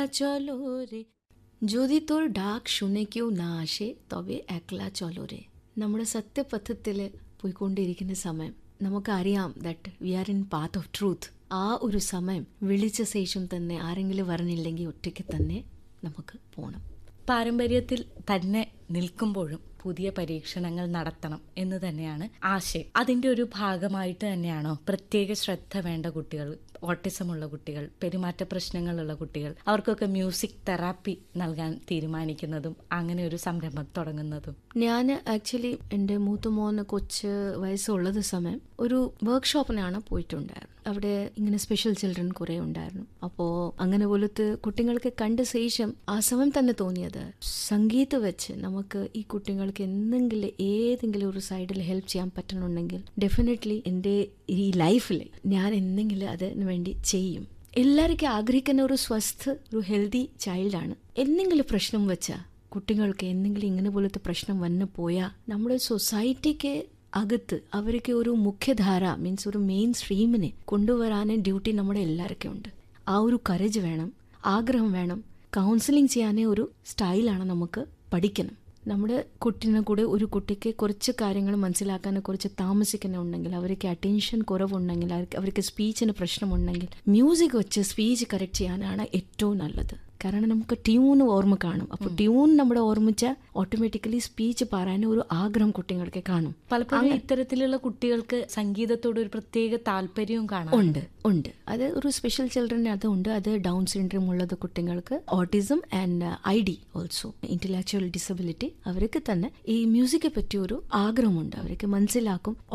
চলো রে যদি তোর ডাক শুনে কেউ না আসে তবে একলা ചൊല്ലോ രെ നമ്മുടെ സത്യപഥത്തിൽ പോയിക്കൊണ്ടിരിക്കുന്ന സമയം നമുക്കറിയാം that we are in path of truth ആ ഒരു സമയം വിളിച്ച ശേഷം തന്നെ ആരെങ്കിലും പറഞ്ഞില്ലെങ്കിൽ ഒറ്റയ്ക്ക് തന്നെ നമുക്ക് പോകണം പാരമ്പര്യത്തിൽ തന്നെ നിൽക്കുമ്പോഴും പുതിയ പരീക്ഷണങ്ങൾ നടത്തണം എന്ന് തന്നെയാണ് ആശയം അതിന്റെ ഒരു ഭാഗമായിട്ട് തന്നെയാണോ പ്രത്യേക ശ്രദ്ധ വേണ്ട കുട്ടികൾ ഓട്ടിസമുള്ള കുട്ടികൾ പെരുമാറ്റ പ്രശ്നങ്ങളുള്ള കുട്ടികൾ അവർക്കൊക്കെ മ്യൂസിക് തെറാപ്പി നൽകാൻ തീരുമാനിക്കുന്നതും അങ്ങനെ ഒരു സംരംഭം തുടങ്ങുന്നതും ഞാൻ ആക്ച്വലി എൻ്റെ മൂത്ത മോന് കൊച്ച് വയസ്സുള്ളത് സമയം ഒരു വർക്ക്ഷോപ്പിനാണ് പോയിട്ടുണ്ടായിരുന്നു അവിടെ ഇങ്ങനെ സ്പെഷ്യൽ ചിൽഡ്രൻ കുറേ ഉണ്ടായിരുന്നു അപ്പോൾ അങ്ങനെ പോലത്തെ കുട്ടികൾക്ക് കണ്ട ശേഷം ആ സമയം തന്നെ തോന്നിയത് സംഗീതം വെച്ച് നമുക്ക് ഈ കുട്ടികൾക്ക് എന്തെങ്കിലും ഏതെങ്കിലും ഒരു സൈഡിൽ ഹെൽപ്പ് ചെയ്യാൻ പറ്റണമെങ്കിൽ ഡെഫിനറ്റ്ലി എൻ്റെ ഈ ലൈഫിൽ ഞാൻ എന്തെങ്കിലും അതിന് വേണ്ടി ചെയ്യും എല്ലാവർക്കും ആഗ്രഹിക്കുന്ന ഒരു സ്വസ്ഥ ഒരു ഹെൽത്തി ചൈൽഡാണ് എന്തെങ്കിലും പ്രശ്നം വെച്ചാൽ കുട്ടികൾക്ക് എന്തെങ്കിലും ഇങ്ങനെ പോലത്തെ പ്രശ്നം വന്നു പോയാൽ നമ്മുടെ സൊസൈറ്റിക്ക് അകത്ത് അവർക്ക് ഒരു മുഖ്യധാര മീൻസ് ഒരു മെയിൻ സ്ട്രീമിനെ കൊണ്ടുവരാൻ ഡ്യൂട്ടി നമ്മുടെ എല്ലാവർക്കും ഉണ്ട് ആ ഒരു കരേജ് വേണം ആഗ്രഹം വേണം കൗൺസിലിംഗ് ചെയ്യാനേ ഒരു സ്റ്റൈലാണ് നമുക്ക് പഠിക്കണം നമ്മുടെ കുട്ടീനെ കൂടെ ഒരു കുട്ടിക്ക് കുറച്ച് കാര്യങ്ങൾ മനസ്സിലാക്കാൻ കുറച്ച് താമസിക്കുന്നുണ്ടെങ്കിൽ അവർക്ക് അറ്റൻഷൻ കുറവുണ്ടെങ്കിൽ അവർക്ക് അവർക്ക് സ്പീച്ചിന് പ്രശ്നമുണ്ടെങ്കിൽ മ്യൂസിക് വെച്ച് സ്പീച്ച് കറക്റ്റ് ചെയ്യാനാണ് ഏറ്റവും നല്ലത് കാരണം നമുക്ക് ട്യൂൺ ഓർമ്മ കാണും അപ്പോൾ ട്യൂൺ നമ്മുടെ ഓർമ്മിച്ച ഓട്ടോമാറ്റിക്കലി സ്പീച്ച് പറയാൻ ഒരു ആഗ്രഹം കുട്ടികൾക്ക് കാണും പലപ്പോഴും ഇത്തരത്തിലുള്ള കുട്ടികൾക്ക് സംഗീതത്തോട് ഒരു പ്രത്യേക താല്പര്യവും കാണാം ഉണ്ട് ഉണ്ട് അത് ഒരു സ്പെഷ്യൽ ചിൽഡ്രൻ അതുണ്ട് അത് ഡൗൺ സിൻഡ്രോം ഉള്ളത് കുട്ടികൾക്ക് autism and I D also intellectual disability അവർക്ക് തന്നെ ഈ മ്യൂസിക്കെ പറ്റി ഒരു ആഗ്രഹമുണ്ട് അവർക്ക് മനസ്സിലാക്കും